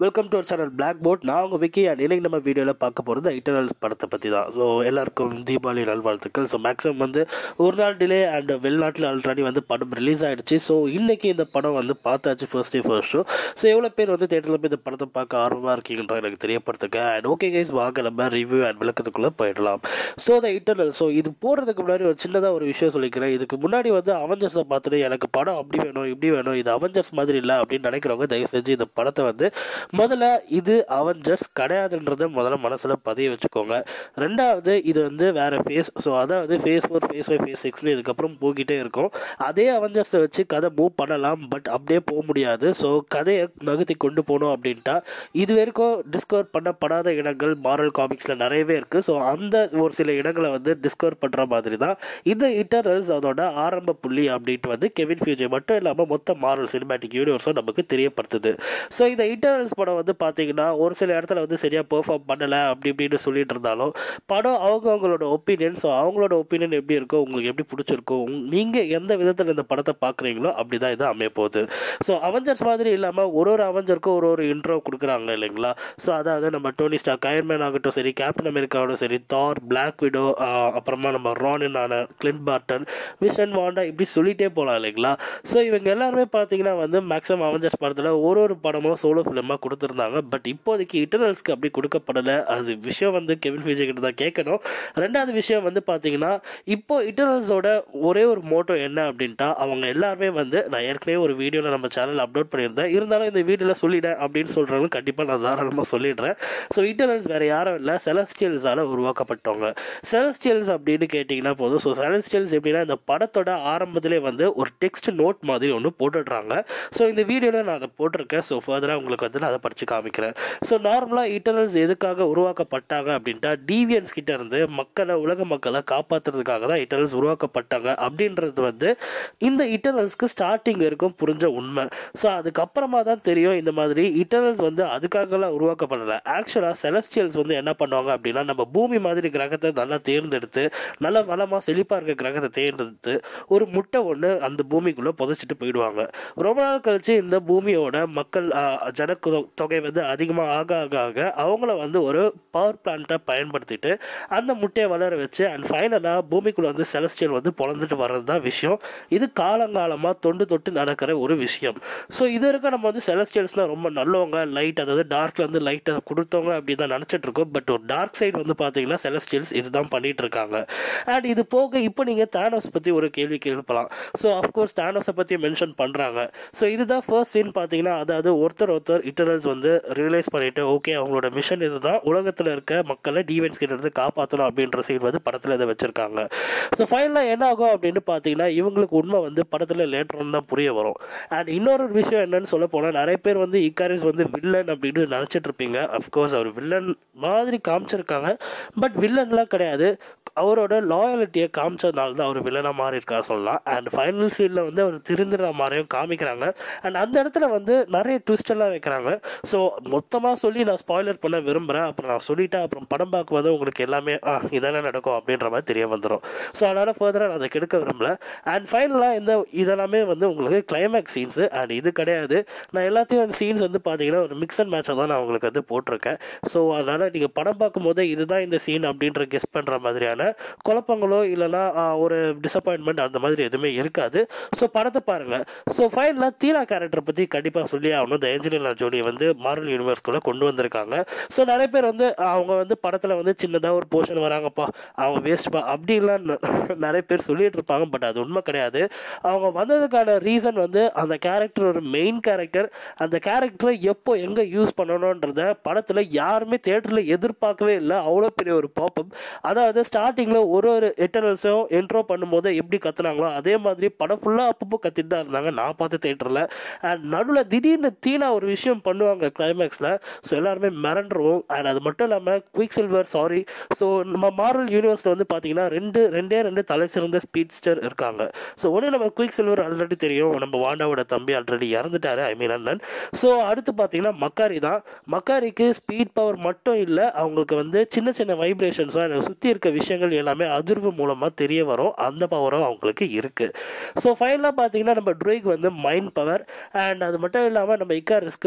welcome to channel black board நான் உங்கள் Vicky and இன்னைக்கு நம்ம வீடியோவில் பார்க்க போகிறது இட்டர்னல்ஸ் படத்தை பற்றி தான் ஸோ எல்லாருக்கும் தீபாவளி நல்வாழ்த்துக்கள் ஸோ மேக்ஸிமம் வந்து ஒரு நாள் டிலே அண்ட் வெளிநாட்டில் ஆல்ரெடி வந்து படம் ரிலீஸ் ஆகிடுச்சு ஸோ இன்றைக்கி இந்த படம் வந்து பார்த்தாச்சு first day first show so எவ்வளோ பேர் வந்து தேட்டரில் போய் இந்த படத்தை பார்க்க ஆர்வமாக இருக்கீங்கன்ற எனக்கு தெரியப்படுத்துங்க அண்ட் ஓகே கைஸ் வாங்க நம்ம ரிவ்யூ அண்ட் விளக்கத்துக்குள்ளே போயிடலாம் ஸோ த இட்டர்னல் ஸோ இது போடுறதுக்கு முன்னாடி ஒரு சின்னதாக ஒரு விஷயம் சொல்லிக்கிறேன் இதுக்கு முன்னாடி வந்து அவெஞ்சர்ஸை பார்த்துட்டு எனக்கு படம் அப்படி வேணும் இப்படி வேணும் இது அவெஞ்சர்ஸ் மாதிரி இல்லை அப்படின்னு நினைக்கிறவங்க தயவு செஞ்சு இந்த படத்தை வந்து முதல்ல இது அவெஞ்சர்ஸ் கிடையாதுன்றதை முதல்ல மனசில் பதிய வச்சுக்கோங்க ரெண்டாவது இது வந்து வேறு ஃபேஸ் ஸோ அதாவது phase four phase five phase சிக்ஸ்னு இதுக்கப்புறம் போய்கிட்டே இருக்கும் அதே அவெஞ்சர்ஸை வச்சு கதை மூவ் பண்ணலாம் பட் அப்படியே போக முடியாது ஸோ கதையை நகர்த்தி கொண்டு போகணும் அப்படின்ட்டா இது வரைக்கும் டிஸ்கவர் பண்ணப்படாத இடங்கள் மாரல் காமிக்ஸில் நிறையவே இருக்குது ஸோ அந்த ஒரு சில இடங்களை வந்து டிஸ்கவர் பண்ணுற மாதிரி தான் இந்த இட்டர்னல்ஸ் அதோட ஆரம்ப புள்ளி அப்படின்ட்டு வந்து கெவின் ஃபியூஜே மட்டும் இல்லாமல் மொத்த மாரல் சினிமேட்டிக் யூனிவர்ஸும் நமக்கு தெரியப்படுத்துது ஸோ இந்த இட்டர்னல்ஸ் படம் வந்து பார்த்தீங்கன்னா ஒரு சில இடத்துல வந்து சரியாக பெர்ஃபார்ம் பண்ணலை அப்படி இப்படின்னு சொல்லிட்டு இருந்தாலும் படம் அவங்க அவங்களோட ஒப்பீனியன் ஸோ அவங்களோட ஒப்பீனியன் எப்படி இருக்கோ உங்களுக்கு எப்படி பிடிச்சிருக்கோ நீங்கள் எந்த விதத்தில் இந்த படத்தை பார்க்குறீங்களோ அப்படி தான் இது அமைய போகுது ஸோ அவெஞ்சர்ஸ் மாதிரி இல்லாமல் ஒரு ஒரு அவெஞ்சருக்கும் ஒரு ஒரு இன்ட்ரோ கொடுக்குறாங்க இல்லைங்களா ஸோ அதாவது நம்ம டோனி ஸ்டாக் அயர்மேன் ஆகட்டும் சரி கேப்டன் அமெரிக்காவோட சரி தார் பிளாக் விடோ அப்புறமா நம்ம ரானின் ஆன கிளின் பார்டன் விஷன் வாண்டா இப்படி சொல்லிட்டே போகலாம் இல்லைங்களா ஸோ இவங்க எல்லாருமே பார்த்தீங்கன்னா வந்து மேக்ஸிமம் அவெஞ்சர்ஸ் படத்தில் ஒரு ஒரு படமும் சோலோ ஃபிலிமாக கொடுத்துருந்தாங்க பட் இப்போதைக்கு இட்டர்னல்ஸ்க்கு அப்படி கொடுக்கப்படலை அது விஷயம் வந்து கெவின் ஃபியூஜர் கிட்ட தான் கேட்கணும் ரெண்டாவது விஷயம் வந்து பார்த்தீங்கன்னா இப்போ இட்டர்னல்ஸோட ஒரே ஒரு மோட்டோ என்ன அப்படின்ட்டா அவங்க எல்லாருமே வந்து நான் ஏற்கனவே ஒரு வீடியோவில் நம்ம சேனல் அப்லோட் பண்ணியிருந்தேன் இருந்தாலும் இந்த வீடியோவில் சொல்லிட்டேன் அப்படின்னு சொல்கிறவங்க கண்டிப்பாக நான் தாராளமாக சொல்லிடுறேன் ஸோ இட்டர்னல்ஸ் வேறு யாரும் இல்லை செலஸ்டியல்ஸால் உருவாக்கப்பட்டவங்க செலஸ்டியல்ஸ் அப்படின்னு கேட்டிங்கன்னா போதும் ஸோ செலஸ்டியல்ஸ் எப்படின்னா இந்த படத்தோட ஆரம்பத்திலே வந்து ஒரு டெக்ஸ்ட் நோட் மாதிரி ஒன்று போட்டுடுறாங்க ஸோ இந்த வீடியோவில் நான் அதை போட்டிருக்கேன் ஸோ ஃபர்தராக உங்களுக்கு வந்து நான் அதை படித்து காமிக்கிறேன் ஸோ நார்மலாக இட்டர்னல்ஸ் எதுக்காக உருவாக்கப்பட்டாங்க அப்படின்ட்டா டிவியன்ஸ் கிட்ட இருந்து மக்களை உலக மக்களை காப்பாற்றுறதுக்காக தான் இட்டர்னல்ஸ் உருவாக்கப்பட்டாங்க அப்படின்றது வந்து இந்த இட்டர்னல்ஸ்க்கு ஸ்டார்டிங் வரைக்கும் புரிஞ்ச உண்மை ஸோ அதுக்கப்புறமா தான் தெரியும் இந்த மாதிரி இட்டர்னல்ஸ் வந்து அதுக்காகலாம் உருவாக்கப்படலை ஆக்சுவலாக செலஸ்டியல்ஸ் வந்து என்ன பண்ணுவாங்க அப்படின்னா நம்ம பூமி மாதிரி கிரகத்தை நல்லா தேர்ந்தெடுத்து நல்ல வளமாக செழிப்பாக இருக்க கிரகத்தை தேர்ந்தெடுத்து ஒரு முட்டை ஒன்று அந்த பூமிக்குள்ளே புதைச்சிட்டு போயிடுவாங்க ரொம்ப நாள் கழிச்சு இந்த பூமியோட மக்கள் ஜன தொகை வந்து அதிகமாக ஆக ஆக ஆக அவங்கள வந்து ஒரு பவர் பிளான்ட்டை பயன்படுத்திட்டு அந்த முட்டையை வளர வச்சு அண்ட் ஃபைனலாக பூமிக்குள்ளே வந்து செலஸ்டியல் வந்து பிறந்துட்டு வர்றது தான் விஷயம் இது காலங்காலமாக தொண்டு தொட்டு நடக்கிற ஒரு விஷயம் ஸோ இது வரைக்கும் நம்ம வந்து செலஸ்டியல்ஸ்னால் ரொம்ப நல்லவங்க லைட் அதாவது டார்க்கில் வந்து லைட்டை கொடுத்தவங்க அப்படி தான் நினச்சிட்டு இருக்கோம் பட் ஒரு டார்க் சைடு வந்து பார்த்தீங்கன்னா செலஸ்டியல்ஸ் இதுதான் பண்ணிட்டு இருக்காங்க அண்ட் இது போக இப்போ நீங்கள் தானோஸ் பற்றி ஒரு கேள்வி கேட்கலாம் ஸோ அஃப்கோர்ஸ் தானோஸை பற்றி மென்ஷன் பண்ணுறாங்க ஸோ இதுதான் ஃபர்ஸ்ட் சீன் பார்த்தீங்கன்னா அதாவது ஒருத்தர் ஒருத்தர் இட்டர்னல்ஸ் வந்து ரியலைஸ் பண்ணிட்டு ஓகே அவங்களோட மிஷன் இதுதான் உலகத்தில் இருக்க மக்களை டிவென்ஸ் கிட்ட இருந்து காப்பாற்றணும் அப்படின்ற சீன் வந்து படத்தில் இதை வச்சிருக்காங்க ஸோ ஃபைனலாக என்ன ஆகும் அப்படின்னு பார்த்தீங்கன்னா இவங்களுக்கு உண்மை வந்து படத்தில் லேட்டர் தான் புரிய வரும் அண்ட் இன்னொரு விஷயம் என்னன்னு சொல்ல போனால் நிறைய பேர் வந்து இக்காரிஸ் வந்து வில்லன் அப்படின்னு நினச்சிட்டு இருப்பீங்க அஃப்கோர்ஸ் அவர் வில்லன் மாதிரி காமிச்சிருக்காங்க பட் வில்லன்லாம் கிடையாது அவரோட லாயாலிட்டியை காமிச்சதுனால தான் அவர் வில்லனாக மாறி இருக்கார் சொல்லலாம் அண்ட் ஃபைனல் ஃபீல்டில் வந்து அவர் திருந்துற மாதிரியும் காமிக்கிறாங்க அண்ட் அந்த இடத்துல வந்து நிறைய ட்விஸ்ட் எல்லாம் வைக்கிறாங்க ஸோ மொத்தமாக சொல்லி நான் ஸ்பாய்லர் பண்ண விரும்புகிறேன் அப்புறம் நான் சொல்லிட்டேன் அப்புறம் படம் பார்க்கும்போது உங்களுக்கு எல்லாமே ஆ இதெல்லாம் நடக்கும் அப்படின்ற மாதிரி தெரிய வந்துடும் ஸோ அதனால் ஃபர்தராக நான் அதை கெடுக்க விரும்பல அண்ட் ஃபைனலாக இந்த இதெல்லாமே வந்து உங்களுக்கு கிளைமேக்ஸ் சீன்ஸு அண்ட் இது கிடையாது நான் எல்லாத்தையும் அந்த சீன்ஸ் வந்து பார்த்தீங்கன்னா ஒரு மிக்ஸ் அண்ட் மேட்சாக தான் நான் உங்களுக்கு வந்து போட்டிருக்கேன் ஸோ அதனால் நீங்கள் படம் பார்க்கும்போது இதுதான் இந்த சீன் அப்படின்ற கெஸ் பண்ணுற மாதிரியான குழப்பங்களோ இல்லைனா ஒரு டிசப்பாயின்மெண்ட் அந்த மாதிரி எதுவுமே இருக்காது ஸோ படத்தை பாருங்கள் ஸோ ஃபைனலாக தீரா கேரக்டர் பற்றி கண்டிப்பாக சொல்லி ஆகணும் இந்த ஏஞ்சலினா ஜோலியை வந்து மாரல் யூனிவர்ஸ்குள்ளே கொண்டு வந்திருக்காங்க ஸோ நிறைய பேர் வந்து அவங்க வந்து படத்தில் வந்து சின்னதாக ஒரு போர்ஷன் வராங்கப்பா அவங்க வேஸ்ட்ப்பா அப்படின்லாம் நிறைய பேர் சொல்லிட்டு இருப்பாங்க பட் அது உண்மை கிடையாது அவங்க வந்ததுக்கான ரீசன் வந்து அந்த கேரக்டர் ஒரு மெயின் கேரக்டர் அந்த கேரக்டரை எப்போ எங்கே யூஸ் பண்ணணுன்றத படத்தில் யாருமே தேட்டரில் எதிர்பார்க்கவே இல்லை அவ்வளோ பெரிய ஒரு பாப்பப் அதாவது ஸ்டார்டிங்கில் ஒரு ஒரு எட்டர்னல்ஸும் என்ட்ரோ பண்ணும்போது எப்படி கத்துனாங்களோ அதே மாதிரி படம் ஃபுல்லாக அப்பப்போ கத்திட்டு தான் இருந்தாங்க நான் பார்த்த தேட்டரில் அண்ட் நடுவில் திடீர்னு தீனா ஒரு விஷயம் பண்ணுவாங்க கிளைமேக்ஸில் ஸோ எல்லாருமே மிரண்டுருவோம் அண்ட் அது மட்டும் இல்லாமல் குயிக் சில்வர் சாரி ஸோ நம்ம மாரல் யூனிவர்ஸில் வந்து பார்த்தீங்கன்னா ரெண்டு ரெண்டே ரெண்டு தலை சிறந்த ஸ்பீட்ஸ்டர் இருக்காங்க ஸோ ஒன்று நம்ம குயிக் சில்வர் ஆல்ரெடி தெரியும் நம்ம வாண்டாவோட தம்பி ஆல்ரெடி இறந்துட்டாரு ஐ மீன் அண்ணன் ஸோ அடுத்து பார்த்தீங்கன்னா மக்காரி தான் மக்காரிக்கு ஸ்பீட் பவர் மட்டும் இல்லை அவங்களுக்கு வந்து சின்ன சின்ன வைப்ரேஷன்ஸாக சுற்றி இருக்க விஷயங்கள் எல்லாமே அதிர்வு மூலமாக தெரிய வரும் அந்த பவரும் அவங்களுக்கு இருக்குது ஸோ ஃபைனலாக பார்த்தீங்கன்னா நம்ம ட்ரோய்க்கு வந்து மைண்ட் பவர் அண்ட் அது மட்டும் இல்லாமல் நம்ம இக்காரிஸ்க்கு பறக்கிற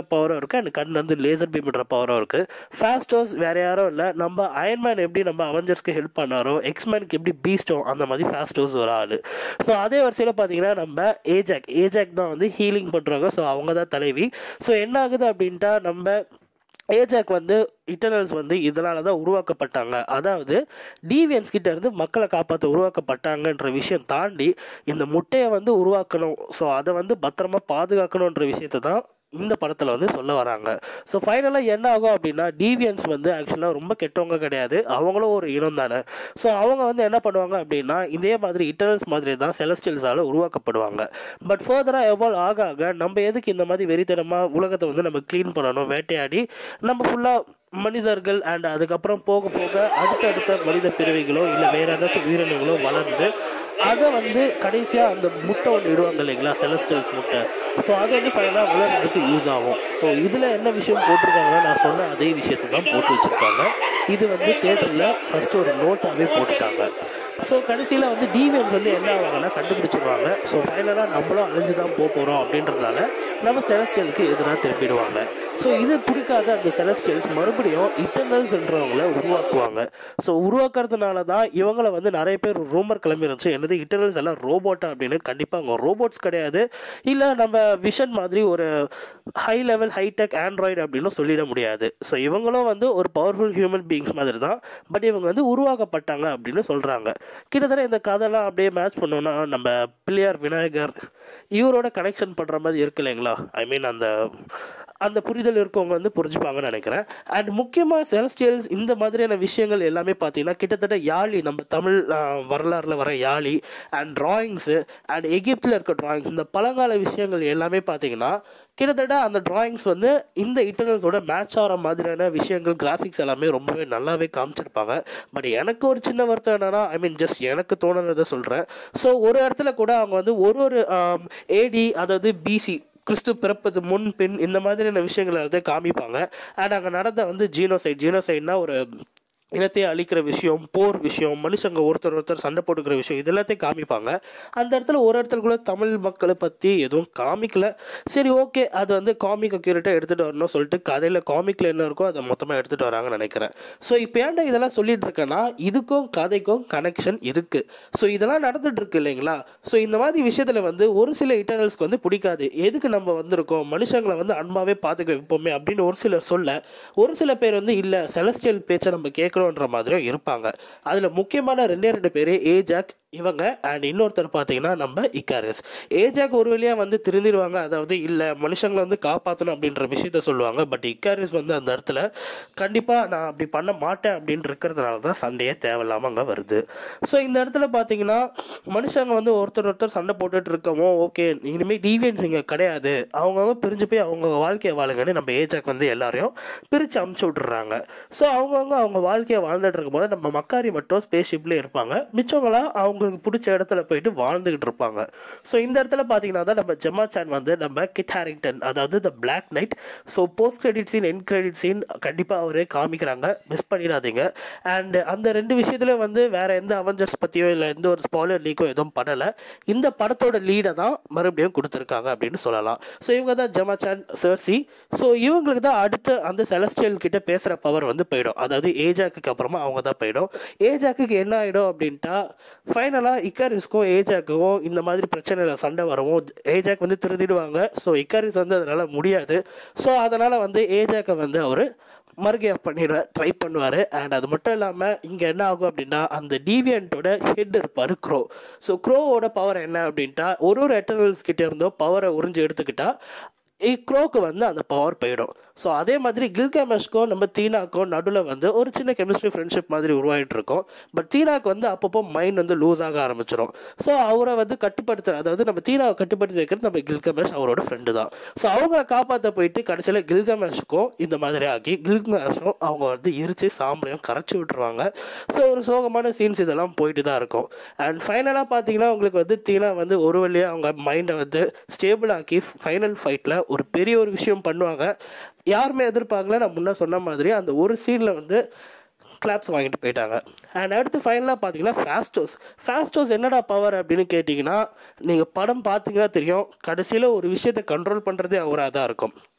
மாதிரியான பவரும் இருக்குது அண்ட் கண் வந்து லேசர் பீம் விடுற பவரும் இருக்குது ஃபாஸ்டோஸ் வேறு யாரும் இல்லை நம்ம அயன்மேன் எப்படி நம்ம அவெஞ்சர்ஸ்க்கு ஹெல்ப் பண்ணாரோ எக்ஸ்மேனுக்கு எப்படி பீஸ்டோ அந்த மாதிரி ஃபாஸ்டோஸ் ஒரு ஆள் ஸோ அதே வரிசையில் பார்த்தீங்கன்னா நம்ம ஏஜாக் ஏஜாக் தான் வந்து ஹீலிங் பண்ணுறாங்க ஸோ அவங்க தான் தலைவி ஸோ என்ன ஆகுது அப்படின்ட்டா நம்ம ஏஜாக் வந்து இட்டர்னல்ஸ் வந்து இதனால தான் உருவாக்கப்பட்டாங்க அதாவது டிவியன்ஸ் கிட்ட இருந்து மக்களை காப்பாற்ற உருவாக்கப்பட்டாங்கன்ற விஷயம் தாண்டி இந்த முட்டையை வந்து உருவாக்கணும் ஸோ அதை வந்து பத்திரமா பாதுகாக்கணுன்ற விஷயத்தை தான் இந்த படத்தில் வந்து சொல்ல வராங்க ஸோ ஃபைனலாக என்ன ஆகும் அப்படின்னா டிவியன்ஸ் வந்து ஆக்சுவலாக ரொம்ப கெட்டவங்க கிடையாது அவங்களும் ஒரு இனம் தானே ஸோ அவங்க வந்து என்ன பண்ணுவாங்க அப்படின்னா இதே மாதிரி இட்டர்னல்ஸ் மாதிரி தான் செலஸ்டியல்ஸால் உருவாக்கப்படுவாங்க பட் ஃபர்தராக எவால்வ் ஆக ஆக நம்ம எதுக்கு இந்த மாதிரி வெறித்தனமாக உலகத்தை வந்து நம்ம க்ளீன் பண்ணணும் வேட்டையாடி நம்ம ஃபுல்லாக மனிதர்கள் அண்ட் அதுக்கப்புறம் போக போக அடுத்தடுத்த மனித பிறவிகளோ இல்லை வேறு ஏதாச்சும் உயிரினங்களோ வளர்ந்து அதை வந்து கடைசியாக அந்த முட்டை ஒன்று இடுவாங்க இல்லைங்களா செலஸ்டியல்ஸ் முட்டை ஸோ அதை வந்து ஃபைனலாக வளர்றதுக்கு யூஸ் ஆகும் ஸோ இதில் என்ன விஷயம் போட்டிருக்காங்கன்னா நான் சொன்ன அதே விஷயத்தை தான் போட்டு வச்சுருக்காங்க இது வந்து தேட்டரில் ஃபஸ்ட்டு ஒரு நோட்டாகவே போட்டுட்டாங்க ஸோ கடைசியில் வந்து டிவிஎன்ஸ் வந்து என்ன ஆவாங்கன்னா கண்டுபிடிச்சிருவாங்க ஸோ ஃபைனலாக நம்மளும் அழிஞ்சு தான் போக போகிறோம் அப்படின்றதுனால நம்ம செலஸ்டியலுக்கு எதிராக திரும்பிடுவாங்க ஸோ இது பிடிக்காத அந்த செலஸ்டியல்ஸ் மறுபடியும் இட்டர்னல்ஸ்ன்றவங்கள உருவாக்குவாங்க ஸோ உருவாக்குறதுனால தான் இவங்களை வந்து நிறைய பேர் ரூமர் கிளம்பி இருந்துச்சு என்னது இட்டர்னல்ஸ் எல்லாம் ரோபோட்டா அப்படின்னு கண்டிப்பாக அவங்க ரோபோட்ஸ் கிடையாது இல்லை நம்ம விஷன் மாதிரி ஒரு ஹை லெவல் ஹைடெக் ஆண்ட்ராய்டு அப்படின்னு சொல்லிட முடியாது ஸோ இவங்களும் வந்து ஒரு பவர்ஃபுல் ஹியூமன் பீயிங்ஸ் மாதிரி தான் பட் இவங்க வந்து உருவாக்கப்பட்டாங்க அப்படின்னு சொல்கிறாங்க கிட்டத்தட்ட இந்த கதைலாம் அப்படியே மேட்ச் பண்ணோன்னா நம்ம பிள்ளையார் விநாயகர் இவரோட கனெக்ஷன் பண்ணுற மாதிரி இருக்கு இல்லைங்களா ஐ மீன் அந்த அந்த புரிதல் இருக்கவங்க வந்து புரிஞ்சுப்பாங்கன்னு நினைக்கிறேன் அண்ட் முக்கியமாக செலஸ்டியல்ஸ் இந்த மாதிரியான விஷயங்கள் எல்லாமே பார்த்தீங்கன்னா கிட்டத்தட்ட யாழி நம்ம தமிழ் ஆஹ், வரலாறுல வர யாழி அண்ட் டிராயிங்ஸு அண்ட் எகிப்தில் இருக்க டிராயிங்ஸ் இந்த பழங்கால விஷயங்கள் எல்லாமே பார்த்தீங்கன்னா கிட்டத்தட்ட அந்த டிராயிங்ஸ் வந்து இந்த இன்டர்னல்ஸோட மேட்ச் ஆகிற மாதிரியான விஷயங்கள் கிராஃபிக்ஸ் எல்லாமே ரொம்பவே நல்லாவே காமிச்சிருப்பாங்க பட் எனக்கு ஒரு சின்ன வருத்தம் என்னன்னா ஐ மீன் ஜஸ்ட் எனக்கு தோணுனதை சொல்கிறேன் ஸோ ஒரு இடத்துல கூட அவங்க வந்து ஒரு ஒரு ஏடி அதாவது பிசி கிறிஸ்து பிறப்பது முன் பின் இந்த மாதிரியான விஷயங்களை வந்து காமிப்பாங்க அண்ட் அங்கே நடந்த வந்து ஜீனோசைட் ஜீனோசைட்னா ஒரு இனத்தை அழிக்கிற விஷயம் போர் விஷயம் மனுஷங்க ஒருத்தர் ஒருத்தர் சண்டை போட்டுக்கிற விஷயம் இது எல்லாத்தையும் காமிப்பாங்க அந்த இடத்துல ஒரு இடத்துல கூட தமிழ் மக்களை பற்றி எதுவும் காமிக்கல சரி ஓகே அது வந்து காமிக் அக்யூரேட்டாக எடுத்துகிட்டு வரணும் சொல்லிட்டு கதையில் காமிக்கில் என்ன இருக்கோ அதை மொத்தமாக எடுத்துகிட்டு வராங்கன்னு நினைக்கிறேன் ஸோ இப்போ ஏன்டா இதெல்லாம் சொல்லிட்டு இருக்கேன்னா இதுக்கும் கதைக்கும் கனெக்ஷன் இருக்குது ஸோ இதெல்லாம் நடந்துட்டு இருக்கு இல்லைங்களா ஸோ இந்த மாதிரி விஷயத்தில் வந்து ஒரு சில இட்டர்னல்ஸ்க்கு வந்து பிடிக்காது எதுக்கு நம்ம வந்திருக்கோம் மனுஷங்களை வந்து அன்பாவே பார்த்துக்க வைப்போமே அப்படின்னு ஒரு சிலர் சொல்ல ஒரு சில பேர் வந்து இல்லை செலஸ்டியல் பேச்சை நம்ம கேட்குறோன்ற மாதிரியும் இருப்பாங்க அதில் முக்கியமான ரெண்டே ரெண்டு பேர் ஏஜாக் இவங்க அண்ட் இன்னொருத்தர் பார்த்தீங்கன்னா நம்ம இக்காரிஸ் ஏஜாக் ஒரு வழியாக வந்து திருந்திடுவாங்க அதாவது இல்லை மனுஷங்களை வந்து காப்பாற்றணும் அப்படின்ற விஷயத்த சொல்லுவாங்க பட் இக்காரிஸ் வந்து அந்த இடத்துல கண்டிப்பாக நான் அப்படி பண்ண மாட்டேன் அப்படின்னு இருக்கிறதுனால தான் சண்டையே தேவையில்லாமல் அங்கே வருது ஸோ இந்த இடத்துல பார்த்தீங்கன்னா மனுஷங்க வந்து ஒருத்தர் ஒருத்தர் சண்டை போட்டுட்டு இருக்கமோ ஓகே இனிமேல் டீவியன்ஸ் இங்கே கிடையாது அவங்கவுங்க பிரிஞ்சு போய் அவங்க வாழ்க்கையை வாழுங்கன்னு நம்ம ஏஜாக் வந்து எல்லாரையும் பிரித்து அமுச்சு விட்டுறாங்க ஸோ அவங்கவுங்க அவங்க வாழ்க்கையை வாழ்ந்துட்டு இருக்கும்போது நம்ம மக்காரி மட்டும் ஸ்பேஸ் ஷிப்லேயே இருப்பாங்க மிச்சவங்களாம் அவங்களுக்கு பிடிச்ச இடத்துல போயிட்டு வாழ்ந்துகிட்டு இருப்பாங்க ஸோ இந்த இடத்துல பார்த்தீங்கன்னா தான் நம்ம ஜெமா சான் வந்து நம்ம கிட் ஹாரிங்டன் அதாவது the Black Knight so post credit scene end credit scene கண்டிப்பாக அவரே காமிக்கிறாங்க மிஸ் பண்ணிடாதீங்க அண்ட் அந்த ரெண்டு விஷயத்துலையும் வந்து வேற எந்த அவெஞ்சர்ஸ் பற்றியோ இல்லை எந்த ஒரு ஸ்பாலர் லீக்கோ எதுவும் பண்ணலை இந்த படத்தோட லீடை தான் மறுபடியும் கொடுத்துருக்காங்க அப்படின்னு சொல்லலாம் ஸோ இவங்க தான் ஜெமா சான் சர்சி ஸோ இவங்களுக்கு தான் அடுத்து அந்த செலஸ்டியல் கிட்ட பேசுகிற பவர் வந்து போயிடும் அதாவது ஏஜாக்கு அப்புறமா அவங்க தான் போயிடும் ஏஜாக்கு என்ன ஆகிடும் அப்படின்ட்டா ஃபைனலாக இக்காரிஸ்க்கும் ஏஜாக்குக்கும் இந்த மாதிரி பிரச்சனையில் சண்டை வரவும் ஏஜாக் வந்து திருந்திடுவாங்க ஸோ இக்காரிஸ் வந்து அதனால் முடியாது ஸோ அதனால் வந்து ஏஜாக்கை வந்து அவர் மறுகையா பண்ணிட ட்ரை பண்ணுவார் அண்ட் அது மட்டும் இல்லாமல் இங்கே என்ன ஆகும் அப்படின்னா அந்த டீவியன்ட்டோட ஹெட் இருப்பார் க்ரோ ஸோ க்ரோவோட பவர் என்ன அப்படின்ட்டா ஒரு ஒரு எட்டர்னல்ஸ் கிட்ட இருந்தோ பவரை உறிஞ்சு எடுத்துக்கிட்டா க்ரோக்கு வந்து அந்த பவர் போயிடும் ஸோ அதே மாதிரி கில்கேமஸ்க்கும் நம்ம தீனாக்கும் நடுவில் வந்து ஒரு சின்ன கெமிஸ்ட்ரி ஃப்ரெண்ட்ஷிப் மாதிரி உருவாகிட்டு இருக்கும் பட் தீனாக்கு வந்து அப்பப்போ மைண்ட் வந்து லூஸ் ஆக ஆரம்பிச்சிடும் ஸோ அவரை வந்து கட்டுப்படுத்த அதாவது நம்ம தீனாவை கட்டுப்படுத்தி வைக்கிறது நம்ம கில்கமேஷ் அவரோட ஃப்ரெண்டு தான் ஸோ அவங்கள காப்பாற்ற போயிட்டு கடைசியில் கில்கமேஷுக்கும் இந்த மாதிரி ஆக்கி கில்கமேஷும் அவங்க வந்து எரிச்சு சாம்பலையும் கரைச்சி விட்டுருவாங்க ஸோ ஒரு சோகமான சீன்ஸ் இதெல்லாம் போயிட்டு தான் இருக்கும் அண்ட் ஃபைனலாக பார்த்தீங்கன்னா உங்களுக்கு வந்து தீனா வந்து ஒரு வழியாக அவங்க மைண்டை வந்து ஸ்டேபிள் ஆக்கி ஃபைனல் ஃபைட்டில் ஒரு பெரிய ஒரு விஷயம் பண்ணுவாங்க யாருமே எதிர்பார்க்கல நான் முன்ன சொன்ன மாதிரி அந்த ஒரு சீனில் வந்து கிளாப்ஸ் வாங்கிட்டு போயிட்டாங்க அண்ட் அடுத்து ஃபைனலாக பார்த்தீங்கன்னா ஃபாஸ்டோஸ் ஃபாஸ்டோஸ் என்னடா பவர் அப்படின்னு கேட்டிங்கன்னா நீங்கள் படம் பார்த்தீங்கன்னா தெரியும் கடைசியில் ஒரு விஷயத்தை கண்ட்ரோல் பண்ணுறதே அவராக தான் இருக்கும்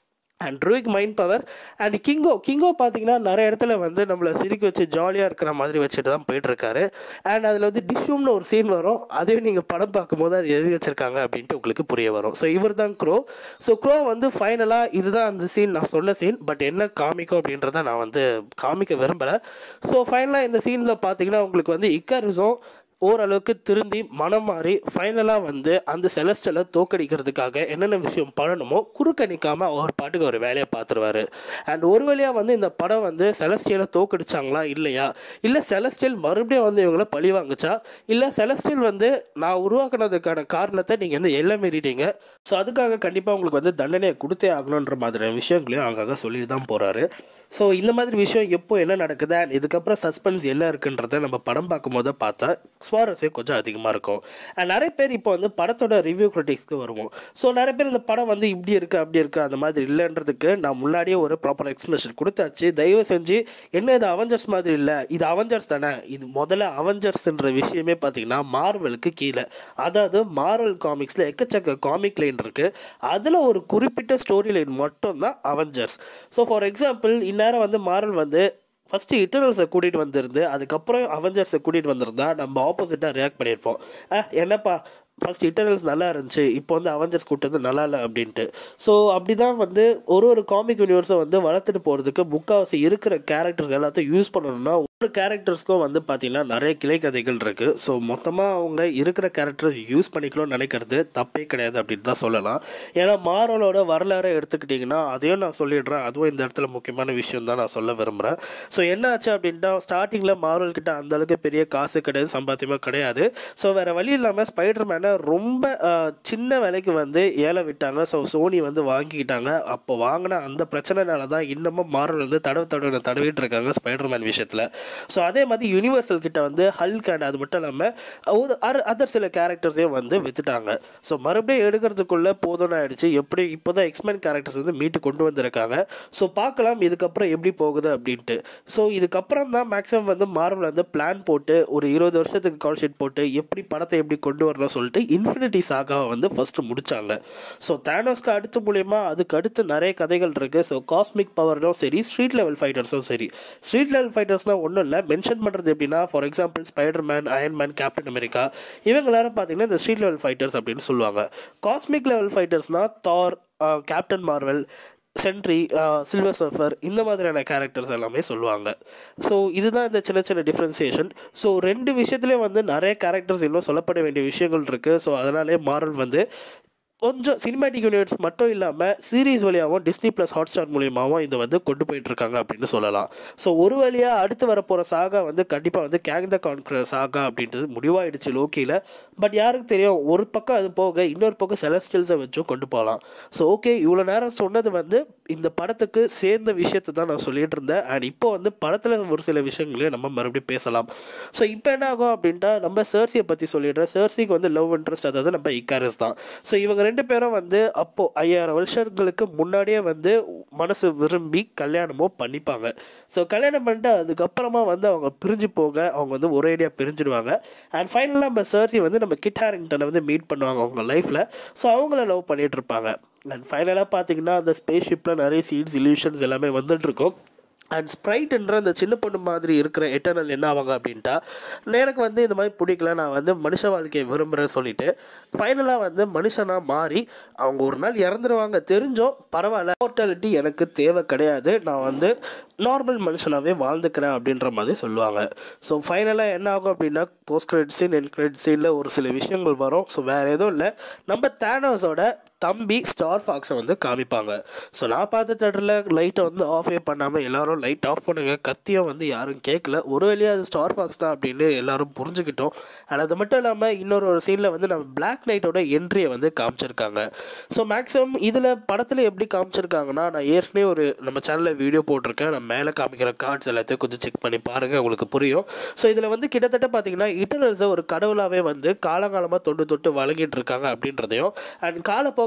and Druig mind power and Kingo Kingo பார்த்தீங்கன்னா நிறைய இடத்துல வந்து நம்மளை சிரிக்க வச்சு ஜாலியாக இருக்கிற மாதிரி வச்சுட்டு தான் போயிட்டுருக்காரு அண்ட் அதில் வந்து டிஷ்யூம்னு ஒரு சீன் வரும் அதையும் நீங்கள் படம் பார்க்கும்போது அது எழுதி வச்சிருக்காங்க அப்படின்ட்டு உங்களுக்கு புரிய வரும் ஸோ இவர் தான் க்ரோ ஸோ க்ரோ வந்து ஃபைனலாக இதுதான் அந்த சீன் நான் சொன்ன சீன் பட் என்ன காமிக்கும் அப்படின்றத நான் வந்து காமிக்க விரும்பலை ஸோ ஃபைனலாக இந்த சீனில் பார்த்தீங்கன்னா உங்களுக்கு வந்து இக்காரிசம் ஓரளவுக்கு திருந்தி மனம் மாறி ஃபைனலாக வந்து அந்த செலஸ்டலை தோக்கடிக்கிறதுக்காக என்னென்ன விஷயம் பண்ணணுமோ குறுக்க நிற்காம அவர் பாட்டுக்கு ஒரு வேலையை பார்த்துருவாரு அண்ட் ஒரு வழியாக வந்து இந்த படம் வந்து செலஸ்டியலை தோக்கடிச்சாங்களா இல்லையா இல்லை செலஸ்டியல் மறுபடியும் வந்து இவங்கள பழி வாங்குச்சா இல்லை செலஸ்டியல் வந்து நான் உருவாக்குனதுக்கான காரணத்தை நீங்கள் வந்து எல்லாம் மீறிட்டீங்க ஸோ அதுக்காக கண்டிப்பாக உங்களுக்கு வந்து தண்டனையை கொடுத்தே ஆகணுன்ற மாதிரியான விஷயங்களையும் அங்கங்கே சொல்லிட்டு தான் போகிறாரு ஸோ இந்த மாதிரி விஷயம் எப்போ என்ன நடக்குது அண்ட் இதுக்கப்புறம் சஸ்பென்ஸ் என்ன இருக்குன்றத நம்ம படம் பார்க்கும்போது பார்த்தா சுவாரஸ்யம் கொஞ்சம் அதிகமாக இருக்கும் அண்ட் நிறைய பேர் இப்போ வந்து படத்தோட ரிவ்யூ கிரிட்டிக்ஸ்க்கு வருவோம் ஸோ நிறைய பேர் இந்த படம் வந்து இப்படி இருக்குது அப்படி இருக்குது அந்த மாதிரி இல்லைன்றதுக்கு நான் முன்னாடியே ஒரு ப்ராப்பர் எக்ஸ்பிளேஷன் கொடுத்தாச்சு தயவு செஞ்சு என்ன இது அவெஞ்சர்ஸ் மாதிரி இல்லை இது அவெஞ்சர்ஸ் தானே இது முதல்ல அவெஞ்சர்ஸ்ன்ற விஷயமே பார்த்தீங்கன்னா மார்வலுக்கு கீழே அதாவது மார்வல் காமிக்ஸில் எக்கச்சக்க காமிக் லைன் இருக்குது அதில் ஒரு குறிப்பிட்ட ஸ்டோரி லைன் மட்டும்தான் அவெஞ்சர்ஸ் ஸோ ஃபார் எக்ஸாம்பிள் இந்நேரம் வந்து மார்வல் வந்து ஃபஸ்ட்டு இட்டர்னல்ஸை கூட்டிகிட்டு வந்திருந்து அதுக்கப்புறம் அவெஞ்சர்ஸை கூட்டிகிட்டு வந்திருந்தா நம்ம ஆப்போசிட்டாக ரியாக்ட் பண்ணியிருப்போம் அஹ் என்னப்பா ஃபஸ்ட் இட்டர்னல்ஸ் நல்லா இருந்துச்சு இப்போ வந்து அவெஞ்சர்ஸ் கூட்டது நல்லா இல்லை அப்படின்ட்டு ஸோ அப்படி தான் வந்து ஒரு ஒரு காமிக் யூனிவர்ஸை வந்து வளர்த்துட்டு போகிறதுக்கு முக்கால்வாசி இருக்கிற கேரக்டர்ஸ் எல்லாத்தையும் யூஸ் பண்ணணும்னா ஒரு கேரக்டர்ஸ்க்கும் வந்து பார்த்தீங்கன்னா நிறைய கிளை கதைகள் இருக்குது ஸோ மொத்தமாக அவங்க இருக்கிற கேரக்டர்ஸ் யூஸ் பண்ணிக்கணும்னு நினைக்கிறது தப்பே கிடையாது அப்படின்னு தான் சொல்லலாம் ஏன்னா மாரலோட வரலாறை எடுத்துக்கிட்டிங்கன்னா அதையும் நான் சொல்லிடுறேன் அதுவும் இந்த இடத்துல முக்கியமான விஷயம் தான் நான் சொல்ல விரும்புகிறேன் ஸோ என்ன ஆச்சு அப்படின்ட்டா ஸ்டார்டிங்கில் மாரல் கிட்ட அந்த அளவுக்கு பெரிய காசு கிடையாது சம்பாத்தியமாக கிடையாது ஸோ வேறு வழி இல்லாமல் ஸ்பைடர் மேனை ரொம்ப அஹ், சின்ன விலைக்கு வந்து ஏல விட்டாங்க ஸோ சோனி வந்து வாங்கிக்கிட்டாங்க அப்போ வாங்கின அந்த பிரச்சனைனால தான் இன்னமும் மாரல் வந்து தடவை தடவை தடவிட்டு இருக்காங்க ஸ்பைடர் மேன் விஷயத்தில் ஸோ அதே மாதிரி யூனிவர்சல் கிட்ட வந்து ஹல்க் அண்ட் அது மட்டும் இல்லாமல் அதர் சில கேரக்டர்ஸையும் வந்து வித்துட்டாங்க ஸோ மறுபடியும் எடுக்கிறதுக்குள்ள போதும்னு ஆயிடுச்சு எப்படி இப்போ தான் எக்ஸ்மேன் கேரக்டர்ஸ் வந்து மீட்டு கொண்டு வந்திருக்காங்க ஸோ பார்க்கலாம் இதுக்கப்புறம் எப்படி போகுது அப்படின்ட்டு ஸோ இதுக்கப்புறம் தான் மேக்ஸிமம் வந்து மார்வல் வந்து பிளான் போட்டு ஒரு இருபது வருஷத்துக்கு கால் ஷீட் போட்டு எப்படி படத்தை எப்படி கொண்டு வரணும் சொல்லிட்டு இன்ஃபினிட்டி சாகாவை வந்து ஃபஸ்ட்டு முடிச்சாங்க ஸோ தேனோஸ்க்கு அடுத்து மூலயமா அதுக்கு அடுத்து நிறைய கதைகள் இருக்குது ஸோ காஸ்மிக் பவரும் சரி ஸ்ட்ரீட் லெவல் ஃபைட்டர்ஸும் சரி ஸ்ட்ரீட் லெவல் ஃபைட்டர்ஸ்னால் ஒன்றும் இல்லை மென்ஷன் பண்ணுறது எப்படின்னா for example Spider Man Iron Man Captain America இவங்க எல்லாரும் பார்த்தீங்கன்னா இந்த ஸ்ட்ரீட் லெவல் ஃபைட்டர்ஸ் அப்படின்னு சொல்லுவாங்க காஸ்மிக் லெவல் ஃபைட்டர்ஸ்னால் Thor Captain Marvel Sentry Silver Surfer இந்த மாதிரியான கேரக்டர்ஸ் எல்லாமே சொல்லுவாங்க ஸோ இதுதான் இந்த சின்ன சின்ன டிஃப்ரென்சியேஷன் ஸோ ரெண்டு விஷயத்துலேயும் வந்து நிறைய கேரக்டர்ஸ் இன்னும் சொல்லப்பட வேண்டிய விஷயங்கள் இருக்குது ஸோ அதனாலே மாரல் வந்து கொஞ்சம் சினிமேட்டிக் யூனிவர்ஸ் மட்டும் இல்லாமல் சீரீஸ் வழியாகவும் டிஸ்னி ப்ளஸ் ஹாட் ஸ்டார் மூலியமாகவும் இதை வந்து கொண்டு போயிட்டு இருக்காங்க அப்படின்னு சொல்லலாம் ஸோ ஒரு வழியாக அடுத்து வரப்போகிற சாகா வந்து கண்டிப்பாக வந்து கேங் த கான்கிற சாகா அப்படின்றது முடிவாயிடுச்சு லோக்கியில் பட் யாருக்கு தெரியும் ஒரு பக்கம் அது போக இன்னொரு பக்கம் செலஸ்டியல்ஸை வச்சும் கொண்டு போகலாம் ஸோ ஓகே இவ்வளோ நேரம் சொன்னது வந்து இந்த படத்துக்கு சேர்ந்த விஷயத்தை தான் நான் சொல்லிட்டு இருந்தேன் அண்ட் இப்போ வந்து படத்தில் ஒரு சில விஷயங்களையும் நம்ம மறுபடியும் பேசலாம் ஸோ இப்போ என்ன ஆகும் அப்படின்ட்டா நம்ம சர்சியை பற்றி சொல்லிடுறேன் சர்சிக்கு வந்து லவ் இன்ட்ரெஸ்ட் அதாவது நம்ம இக்காரஸ் தான் ஸோ இவங்க ரெண்டு பேரும் வந்து அப்போ ஐயாயிரம் வருஷங்களுக்கு முன்னாடியே வந்து மனசு விரும்பி கல்யாணமோ பண்ணிப்பாங்க ஸோ கல்யாணம் பண்ணிட்டு அதுக்கப்புறமா வந்து அவங்க பிரிஞ்சு போக அவங்க வந்து ஒரேடியாக பிரிஞ்சிடுவாங்க அண்ட் ஃபைனலாக நம்ம சர்சி வந்து நம்ம கிட் ஹாரிங்டனை வந்து மீட் பண்ணுவாங்க அவங்க லைஃப்பில் ஸோ அவங்கள லவ் பண்ணிட்டு இருப்பாங்க அண்ட் ஃபைனலாக பார்த்தீங்கன்னா அந்த ஸ்பேஸ் ஷிப்பில் நிறைய சீட்ஸ் இல்யூஷன்ஸ் எல்லாமே வந்துட்டு இருக்கும் அண்ட் ஸ்ப்ரைட்ன்ற அந்த சின்ன பொண்ணு மாதிரி இருக்கிற எட்டர்னல் என்ன ஆவாங்க அப்படின்ட்டா எனக்கு வந்து இந்த மாதிரி பிடிக்கல நான் வந்து மனுஷ வாழ்க்கையை விரும்புகிறேன் சொல்லிட்டு ஃபைனலாக வந்து மனுஷனாக மாறி அவங்க ஒரு நாள் இறந்துருவாங்க தெரிஞ்சோம் பரவாயில்ல மோர்டாலிட்டி எனக்கு தேவை கிடையாது நான் வந்து நார்மல் மனுஷனாகவே வாழ்ந்துக்கிறேன் அப்படின்ற மாதிரி சொல்லுவாங்க ஸோ ஃபைனலாக என்ன ஆகும் அப்படின்னா post credit scene end credit சீனில் ஒரு சில விஷயங்கள் வரும் ஸோ வேறு எதுவும் இல்லை நம்ம தேனோஸோட தம்பி ஸ்டார் ஃபாக்ஸை வந்து காமிப்பாங்க ஸோ நான் பார்த்த தேட்டரில் லைட்டை வந்து ஆஃபே பண்ணாமல் எல்லாரும் லைட் ஆஃப் பண்ணுங்க கத்தியும் வந்து யாரும் கேட்கல ஒரு வழியாக அது ஸ்டார் ஃபாக்ஸ் தான் அப்படின்னு எல்லாரும் புரிஞ்சுக்கிட்டோம் அண்ட் அது மட்டும் இல்லாமல் இன்னொரு ஒரு சீனில் வந்து நம்ம பிளாக் நைட்டோட என்ட்ரியை வந்து காமிச்சிருக்காங்க ஸோ மேக்ஸிமம் இதில் படத்தில் எப்படி காமிச்சிருக்காங்கன்னா நான் ஏற்கனவே ஒரு நம்ம சேனலில் வீடியோ போட்டிருக்கேன் நான் மேலே காமிக்கிற கார்ட்ஸ் எல்லாத்தையும் கொஞ்சம் செக் பண்ணி பாருங்கள் உங்களுக்கு புரியும் ஸோ இதில் வந்து கிட்டத்தட்ட பார்த்தீங்கன்னா இட்டர்னல்ஸை ஒரு கடவுளாகவே வந்து காலகாலமாக தொண்டு தொட்டு வழங்கிட்டு இருக்காங்க அப்படின்றதையும் அண்ட் காலப்போக்கில்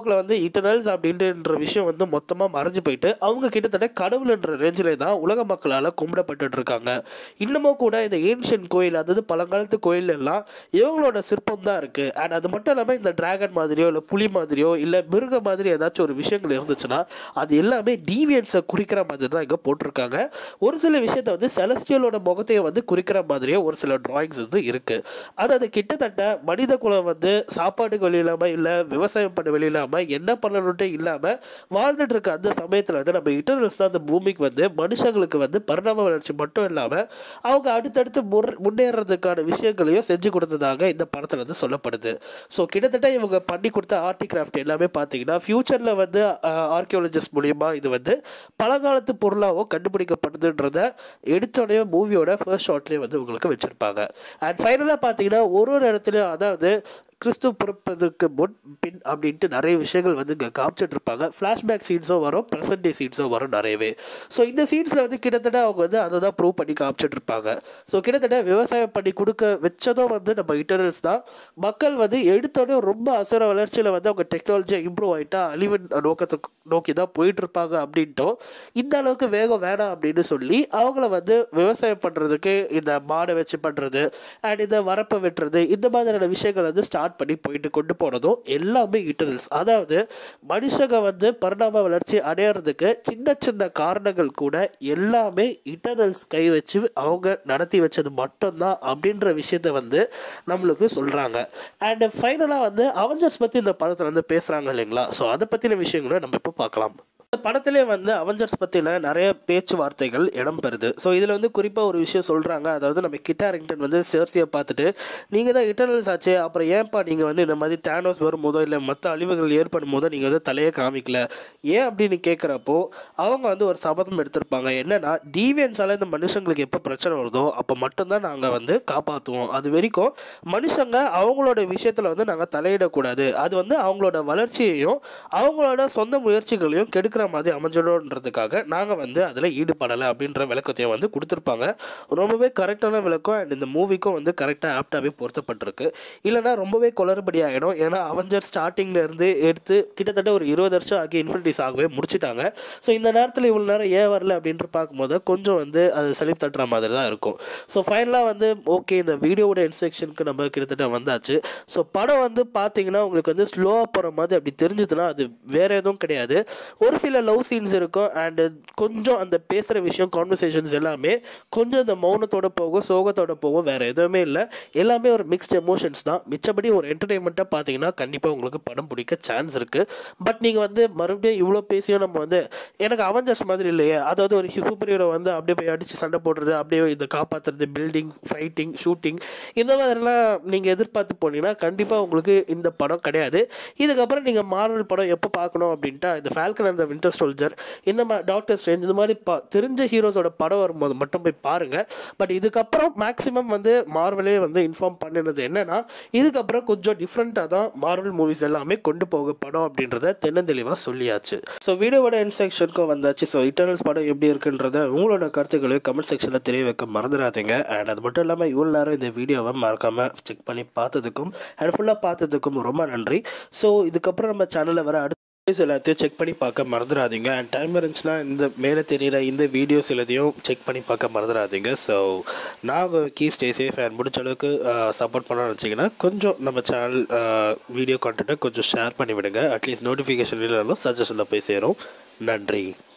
காலப்போக்கில் வந்து இட்டர்னல்ஸ் அப்படின்ற விஷயம் வந்து மொத்தமாக மறைஞ்சு போயிட்டு அவங்க கிட்டத்தட்ட கடவுள்ன்ற ரேஞ்சில் தான் உலக மக்களால் கும்பிடப்பட்டு இருக்காங்க இன்னமும் கூட இந்த ஏன்ஷியன் கோயில் அதாவது பழங்காலத்து கோயில் எல்லாம் இவங்களோட சிற்பம் தான் இருக்குது அண்ட் அது மட்டும் இல்லாமல் இந்த டிராகன் மாதிரியோ இல்லை புலி மாதிரியோ இல்லை மிருக மாதிரி ஏதாச்சும் ஒரு விஷயங்கள் இருந்துச்சுன்னா அது எல்லாமே டீவியன்ஸை குறிக்கிற மாதிரி தான் இங்கே போட்டிருக்காங்க ஒரு சில விஷயத்த வந்து செலஸ்டியலோட முகத்தையே வந்து குறிக்கிற மாதிரியே ஒரு சில டிராயிங்ஸ் வந்து இருக்குது அதாவது கிட்டத்தட்ட மனித குலம் வந்து சாப்பாட்டுக்கு வழி இல்லாமல் இல்லை விவசாயம் பண்ண வழி இல்லாமல் என்ன பண்ணணுன்ட்டு இல்லாமல் வாழ்ந்துட்டு இருக்க அந்த சமயத்தில் வந்து நம்ம இன்டர்னல்ஸ் தான் அந்த பூமிக்கு வந்து மனுஷங்களுக்கு வந்து பரிணாம வளர்ச்சி மட்டும் இல்லாமல் அவங்க அடுத்தடுத்து முர் முன்னேறதுக்கான விஷயங்களையும் செஞ்சு கொடுத்ததாக இந்த படத்தில் வந்து சொல்லப்படுது ஸோ கிட்டத்தட்ட இவங்க பண்ணி கொடுத்த ஆர்டி கிராஃப்ட் எல்லாமே பார்த்தீங்கன்னா ஃப்யூச்சரில் வந்து ஆர்கியாலஜிஸ்ட் மூலியமா இது வந்து பழங்காலத்து பொருளாகவும் கண்டுபிடிக்கப்படுதுன்றத எடுத்தோடனே மூவியோட ஃபர்ஸ்ட் ஷாட்லேயே வந்து உங்களுக்கு வச்சுருப்பாங்க அண்ட் ஃபைனலாக பார்த்தீங்கன்னா ஒரு ஒரு இடத்துலையும் அதாவது கிறிஸ்துவ பிறப்பதற்கு முன் பின் அப்படின்ட்டு நிறைய விஷயங்கள் வந்து இங்கே காமிச்சிட்டு இருப்பாங்க ஃப்ளாஷ்பேக் சீன்ஸும் வரும் ப்ரெசன்ட் டே சீன்ஸும் வரும் நிறையவே ஸோ இந்த சீன்ஸில் வந்து கிட்டத்தட்ட அவங்க வந்து அதை தான் ப்ரூவ் பண்ணி காமிச்சிட்டு இருப்பாங்க ஸோ கிட்டத்தட்ட விவசாயம் பண்ணி கொடுக்க வச்சதும் வந்து நம்ம இன்டர்னல்ஸ் தான் மக்கள் வந்து எடுத்தோடனே ரொம்ப அசுர வளர்ச்சியில் வந்து அவங்க டெக்னாலஜியை இம்ப்ரூவ் ஆகிட்டா அழிவின் நோக்கத்தை நோக்கி தான் போயிட்டு இருப்பாங்க அப்படின்ட்டும் இந்த அளவுக்கு வேகம் வேணாம் அப்படின்னு சொல்லி அவங்கள வந்து விவசாயம் பண்ணுறதுக்கு இந்த மாடை வச்சு பண்ணுறது அண்ட் இந்த வரப்பை வெட்டுறது இந்த மாதிரியான விஷயங்கள் வந்து ஸ்டார்ட் பண்ணி போயிட்டு கொண்டு போனதும் எல்லாமே இன்டர்னல்ஸ் அதாவது மனுஷங்க வந்து பரிணாம வளர்ச்சி அடையிறதுக்கு சின்ன சின்ன காரணங்கள் கூட எல்லாமே இன்டர்னல்ஸ் கை வச்சு அவங்க நடத்தி வச்சது மட்டும்தான் அப்படின்ற விஷயத்த வந்து நம்மளுக்கு சொல்கிறாங்க அண்ட் ஃபைனலாக வந்து அவஞ்சர்ஸ் பற்றி இந்த படத்தில் வந்து பேசுகிறாங்க இல்லைங்களா ஸோ அதை பற்றின விஷயங்களை நம்ம இப்போ பார்க்கலாம் இந்த படத்திலே வந்து அவெஞ்சர்ஸ் பற்றின நிறைய பேச்சுவார்த்தைகள் இடம் பெறுது ஸோ இதில் வந்து குறிப்பாக ஒரு விஷயம் சொல்கிறாங்க அதாவது நம்ம கிட்டாரிங்டன் வந்து சேர்சியை பார்த்துட்டு நீங்கள் தான் இட்டர்னல்ஸ் ஆச்சு அப்புறம் ஏன்ப்பா நீங்கள் வந்து இந்த மாதிரி தேனோஸ் வரும்போதோ இல்லை மற்ற அழிவுகள் ஏற்படும் போதோ நீங்கள் வந்து தலையே காமிக்கல ஏன் அப்படின்னு கேட்குறப்போ அவங்க வந்து ஒரு சபதம் எடுத்திருப்பாங்க என்னன்னா டீவியன்ஸால் இந்த மனுஷங்களுக்கு எப்போ பிரச்சனை வருதோ அப்போ மட்டும்தான் நாங்கள் வந்து காப்பாற்றுவோம் அது வரைக்கும் மனுஷங்க அவங்களோட விஷயத்தில் வந்து நாங்கள் தலையிடக்கூடாது அது வந்து அவங்களோட வளர்ச்சியையும் அவங்களோட சொந்த முயற்சிகளையும் கெடுக்கிற மாதிரி அமைஞ்சிடும்ன்றதுக்காக நாங்கள் வந்து அதில் ஈடுபடலை அப்படின்ற விளக்கத்தையும் வந்து கொடுத்துருப்பாங்க ரொம்பவே கரெக்டான விளக்கம் அண்ட் இந்த மூவிக்கும் வந்து கரெக்டாக ஆப்டாகவே பொருத்தப்பட்டிருக்கு இல்லைனா ரொம்பவே குளறுபடி ஆகிடும் ஏன்னா அவஞ்சர் ஸ்டார்டிங்ல இருந்து எடுத்து கிட்டத்தட்ட ஒரு இருபது வருஷம் ஆகி இன்ஃபினிட்டிஸ் ஆகவே முடிச்சிட்டாங்க ஸோ இந்த நேரத்தில் இவ்வளோ நேரம் ஏன் வரல அப்படின்ட்டு பார்க்கும்போது கொஞ்சம் வந்து அது சலிப்பு தட்டுற மாதிரி தான் இருக்கும் ஸோ ஃபைனலாக வந்து ஓகே இந்த வீடியோவோட இன்ஸ்ட்ரக்ஷனுக்கு நம்ம கிட்டத்தட்ட வந்தாச்சு ஸோ படம் வந்து பார்த்தீங்கன்னா உங்களுக்கு வந்து ஸ்லோவாக போகிற மாதிரி அப்படி தெரிஞ்சதுன்னா அது வேற எதுவும் கிடையாது ஒரு சில லவ் சீன்ஸ் இருக்கும் அண்டு கொஞ்சம் அந்த பேசுகிற விஷயம் கான்வர்சேஷன்ஸ் எல்லாமே கொஞ்சம் இந்த மௌனத்தோட போகும் சோகத்தோட போகும் வேறு எதுவுமே இல்லை எல்லாமே ஒரு மிக்ஸ்ட் எமோஷன்ஸ் தான் மிச்சபடி ஒரு என்டர்டெயின்மெண்ட்டாக பார்த்தீங்கன்னா கண்டிப்பாக உங்களுக்கு படம் பிடிக்க சான்ஸ் இருக்குது பட் நீங்கள் வந்து மறுபடியும் இவ்வளோ பேசியும் நம்ம வந்து எனக்கு அவஞ்சர்ஸ் மாதிரி இல்லையே அதாவது ஒரு சூப்பர் ஹீரோ வந்து அப்படியே போய் அடித்து சண்டை போடுறது அப்படியே இதை காப்பாற்றுறது பில்டிங் ஃபைட்டிங் ஷூட்டிங் இந்த மாதிரிலாம் நீங்கள் எதிர்பார்த்து போனீங்கன்னா கண்டிப்பாக உங்களுக்கு இந்த படம் கிடையாது இதுக்கப்புறம் நீங்கள் மார்வல் படம் எப்போ பார்க்கணும் அப்படின்ட்டா இந்த ஃபால்கன் அண்ட் வின்டர் சோல்ஜர் இந்த மாதிரி டாக்டர் ஸ்ட்ரேஞ்ச் இந்த மாதிரி பா தெரிஞ்ச ஹீரோஸோட படம் வரும்போது மட்டும் போய் பாருங்கள் பட் இதுக்கப்புறம் மேக்ஸிமம் வந்து மார்வலே வந்து இன்ஃபார்ம் பண்ணினது என்னன்னா இதுக்கப்புறம் கொஞ்சம் டிஃப்ரெண்ட்டாக தான் மார்வல் மூவிஸ் எல்லாமே கொண்டு போக படம் அப்படின்றத தென்னந்தெளிவாக சொல்லியாச்சு ஸோ வீடியோவோட என் செக்ஷனுக்கும் வந்தாச்சு ஸோ இட்டர்னல்ஸ் படம் எப்படி இருக்குன்றத உங்களோட கருத்துக்களை கமெண்ட் செக்ஷனில் தெரிய வைக்க மறந்துடாதீங்க அண்ட் அது மட்டும் இல்லாமல் இவ்வளோ நேரம் இந்த வீடியோவை மறக்காமல் செக் பண்ணி பார்த்ததுக்கும் அண்ட் ஃபுல்லாக பார்த்ததுக்கும் ரொம்ப நன்றி ஸோ இதுக்கப்புறம் நம்ம சேனலில் வர அடுத்த வீடியோஸ் எல்லாத்தையும் செக் பண்ணி பார்க்க மறந்துடாதீங்க அண்ட் டைம் இருந்துச்சுன்னா இந்த மேலே தெரியிற இந்த வீடியோஸ் எல்லாத்தையும் செக் பண்ணி பார்க்க மறந்துடாதீங்க ஸோ நாங்கள் கீ ஸ்டே சேஃப் அண்ட் முடிச்ச அளவுக்கு சப்போர்ட் பண்ணணும்னு வச்சிங்கன்னா கொஞ்சம் நம்ம சேனல் வீடியோ கான்டென்ட்டை கொஞ்சம் ஷேர் பண்ணி விடுங்க அட்லீஸ்ட் நோட்டிஃபிகேஷன் இல்லைனாலும் சஜஷனில் போய் சேரும் நன்றி